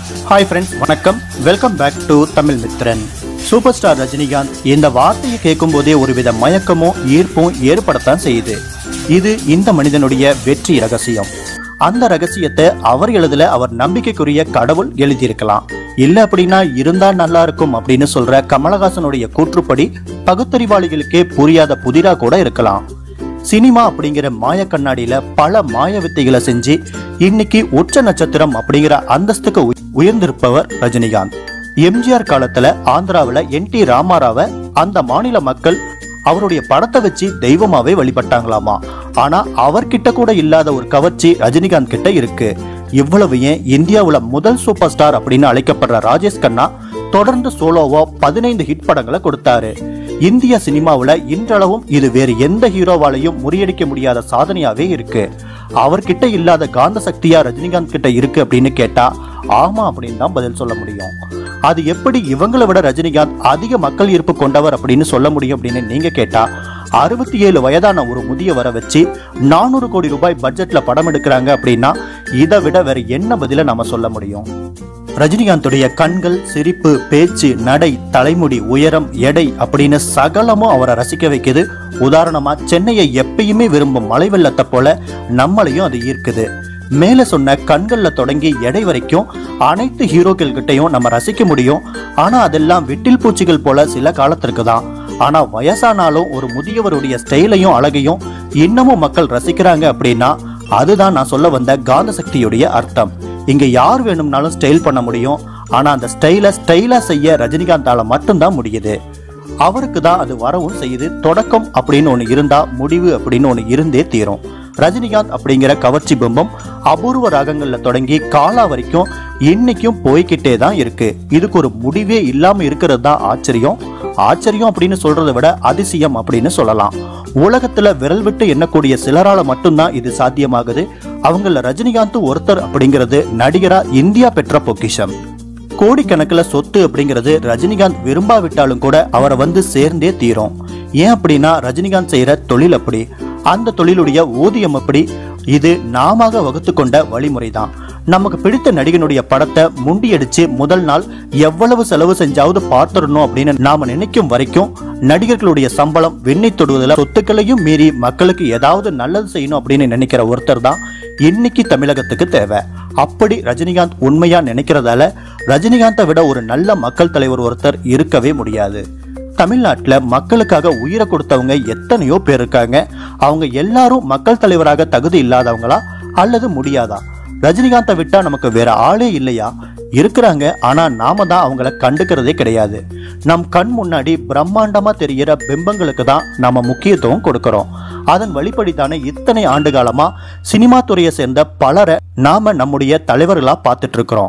hi friends வணக்கம் welcome back to Tamil Mithran superstar Rajinikanth இந்த வார்த்தையை கேட்கும் போதே ஒருவித மயக்கமும் ஈர்ப்பும் ஏற்படத்தான் செய்யுது இது இந்த மனிதனுடைய வெற்றி ரகசியம் அந்த ரகசியத்தை அவர் எழுதல அவர் நம்பிக்கைக்குரிய கடவுள் எழுதியிருக்கலாம் இல்ல அப்படின்னா இருந்தா நல்லா இருக்கும் அப்படின்னு சொல்ற கமலஹாசனுடைய கூற்றுப்படி பகுத்தறிவாளிகளுக்கே புரியாத புதிரா கூட இருக்கலாம் சினிமா அப்படிங்கிற மாய கண்ணாடியில பல மாய வித்தைகளை செஞ்சு இன்னைக்கு உச்ச நட்சத்திரம் அப்படிங்கிற அந்தஸ்துக்கு உய- உயர்ந்திருப்பவர் ரஜினிகாந்த் எம்ஜிஆர் காலத்துல ஆந்திராவுல என் டி ராமாராவை அந்த மாநில மக்கள் அவருடைய படத்தை வச்சு தெய்வமாவே வழிபட்டாங்களாமா ஆனா அவர்கிட்ட கூட இல்லாத ஒரு கவர்ச்சி ரஜினிகாந்த் கிட்ட இருக்கு இவ்வளவு ஏன் இந்தியாவுல முதல் சூப்பர் ஸ்டார் அப்படின்னு அழைக்கப்படுற ராஜேஷ் கண்ணா தொடர்ந்து சோலோவா பதினைந்து ஹிட் படங்களை கொடுத்தாரு இந்திய சினிமாவுல இன்றளவும் இது வேறு எந்த ஹீரோவாலையும் முறியடிக்க முடியாத சாதனையாவே இருக்கு அவர்கிட்ட இல்லாத காந்த சக்தியா ரஜினிகாந்த் கிட்ட இருக்கு அப்படின்னு கேட்டா ஆமா அப்படின்னு தான் பதில் சொல்ல முடியும் அது எப்படி இவங்களை விட ரஜினிகாந்த் அதிக மக்கள் ஈர்ப்பு கொண்டவர் அப்படின்னு சொல்ல முடியும் அப்படின்னு நீங்க கேட்டா அறுபத்தி ஏழு வயதான ஒரு முதியவரை வச்சு நானூறு கோடி ரூபாய் பட்ஜெட்ல படம் எடுக்கிறாங்க அப்படின்னா இதை விட வேற என்ன பதில நாம சொல்ல முடியும் ரஜினிகாந்துடைய கண்கள் சிரிப்பு பேச்சு நடை தலைமுடி உயரம் எடை அப்படின்னு சகலமும் அவரை ரசிக்க வைக்குது உதாரணமா சென்னையை எப்பயுமே விரும்பும் மலை வெள்ளத்தை போல நம்மளையும் அது ஈர்க்குது மேல சொன்ன கண்கள்ல தொடங்கி எடை வரைக்கும் அனைத்து ஹீரோக்கள் கிட்டையும் நம்ம ரசிக்க முடியும் ஆனா அதெல்லாம் விட்டில் பூச்சிகள் போல சில காலத்திற்கு தான் ஆனா வயசானாலும் ஒரு முதியவருடைய ஸ்டைலையும் அழகையும் இன்னமும் மக்கள் ரசிக்கிறாங்க அப்படின்னா அதுதான் நான் சொல்ல வந்த காந்த சக்தியுடைய அர்த்தம் இங்க யார் வேணும்னாலும் ஸ்டைல் பண்ண முடியும் ஆனா அந்த ஸ்டைலை ஸ்டைலா செய்ய ரஜினிகாந்தால மட்டும்தான் முடியுது அவருக்கு தான் அது வரவும் செய்யுது தொடக்கம் அப்படின்னு ஒன்று இருந்தா முடிவு அப்படின்னு ஒன்று இருந்தே தீரும் ரஜினிகாந்த் அப்படிங்கிற கவர்ச்சி பிம்பம் அபூர்வ ராகங்கள்ல தொடங்கி காலா வரைக்கும் இன்னைக்கும் போய்கிட்டே தான் இருக்கு இதுக்கு ஒரு முடிவே இல்லாம இருக்கிறது தான் ஆச்சரியம் ஆச்சரியம் அப்படின்னு சொல்றதை விட அதிசயம் அப்படின்னு சொல்லலாம் உலகத்துல விரல் விட்டு எண்ணக்கூடிய சிலரால மட்டும்தான் இது சாத்தியமாகுது அவங்கள ரஜினிகாந்த் ஒருத்தர் அப்படிங்கிறது நடிகரா இந்தியா பெற்ற பொக்கிஷம் கோடிக்கணக்கில் சொத்து அப்படிங்கிறது ரஜினிகாந்த் விரும்பாவிட்டாலும் கூட அவரை வந்து சேர்ந்தே தீரும் ஏன் அப்படின்னா ரஜினிகாந்த் செய்யற தொழில் அப்படி அந்த தொழிலுடைய ஊதியம் அப்படி இது நாம வகுத்து கொண்ட வழிமுறை தான் நமக்கு பிடித்த நடிகனுடைய படத்தை முண்டியடிச்சு முதல் நாள் எவ்வளவு செலவு செஞ்சாவது பார்த்துடணும் அப்படின்னு நாம நினைக்கும் வரைக்கும் நடிகர்களுடைய சம்பளம் வெண்ணை தொடுவதில் சொத்துக்களையும் மீறி மக்களுக்கு ஏதாவது நல்லது செய்யணும் அப்படின்னு நினைக்கிற ஒருத்தர் தான் இன்னைக்கு தமிழகத்துக்கு தேவை அப்படி ரஜினிகாந்த் உண்மையா நினைக்கிறதால ரஜினிகாந்தை விட ஒரு நல்ல மக்கள் தலைவர் ஒருத்தர் இருக்கவே முடியாது தமிழ்நாட்டில் மக்களுக்காக உயிரை கொடுத்தவங்க எத்தனையோ பேர் இருக்காங்க அவங்க எல்லாரும் மக்கள் தலைவராக தகுதி இல்லாதவங்களா அல்லது முடியாதா ரஜினிகாந்தை விட்டா நமக்கு வேற ஆளே இல்லையா இருக்கிறாங்க ஆனா நாம தான் அவங்கள கண்டுக்கிறதே கிடையாது நம் கண் முன்னாடி பிரம்மாண்டமா தெரிகிற பிம்பங்களுக்கு தான் நாம முக்கியத்துவம் கொடுக்கிறோம் அதன் வழிப்படி தானே இத்தனை ஆண்டு காலமா சினிமா துறையை சேர்ந்த பலரை நாம நம்முடைய தலைவர்களா பார்த்துட்டு இருக்கிறோம்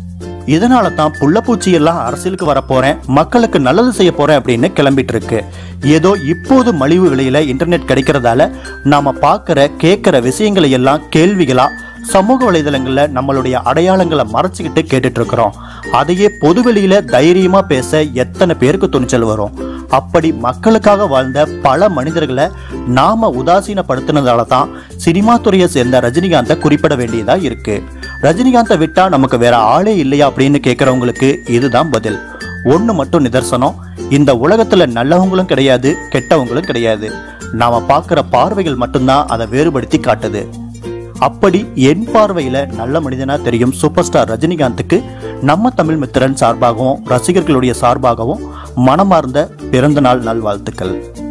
இதனால தான் புள்ளப்பூச்சி எல்லாம் அரசியலுக்கு வர போறேன் மக்களுக்கு நல்லது செய்ய போறேன் அப்படின்னு கிளம்பிட்டு இருக்கு ஏதோ இப்போது மலிவு விலையில இன்டர்நெட் கிடைக்கிறதால நாம பார்க்கிற கேட்கிற விஷயங்களை எல்லாம் கேள்விகளா சமூக வலைதளங்கள்ல நம்மளுடைய அடையாளங்களை மறைச்சுக்கிட்டு கேட்டுட்டு இருக்கிறோம் அதையே பொதுவெளியில தைரியமா பேச எத்தனை பேருக்கு துணிச்சல் வரும் அப்படி மக்களுக்காக வாழ்ந்த பல மனிதர்களை நாம உதாசீனப்படுத்தினதால தான் சினிமா துறையை சேர்ந்த ரஜினிகாந்தை குறிப்பிட வேண்டியதா இருக்கு ரஜினிகாந்தை விட்டா நமக்கு வேற ஆளே இல்லையா அப்படின்னு கேட்கறவங்களுக்கு இதுதான் பதில் ஒண்ணு மட்டும் நிதர்சனம் இந்த உலகத்துல நல்லவங்களும் கிடையாது கெட்டவங்களும் கிடையாது நாம பார்க்கிற பார்வைகள் மட்டும்தான் அதை வேறுபடுத்தி காட்டுது அப்படி என் பார்வையில நல்ல மனிதனா தெரியும் சூப்பர் ஸ்டார் ரஜினிகாந்துக்கு நம்ம தமிழ் மித்திரன் சார்பாகவும் ரசிகர்களுடைய சார்பாகவும் மனமார்ந்த பிறந்த நாள் நல்வாழ்த்துக்கள்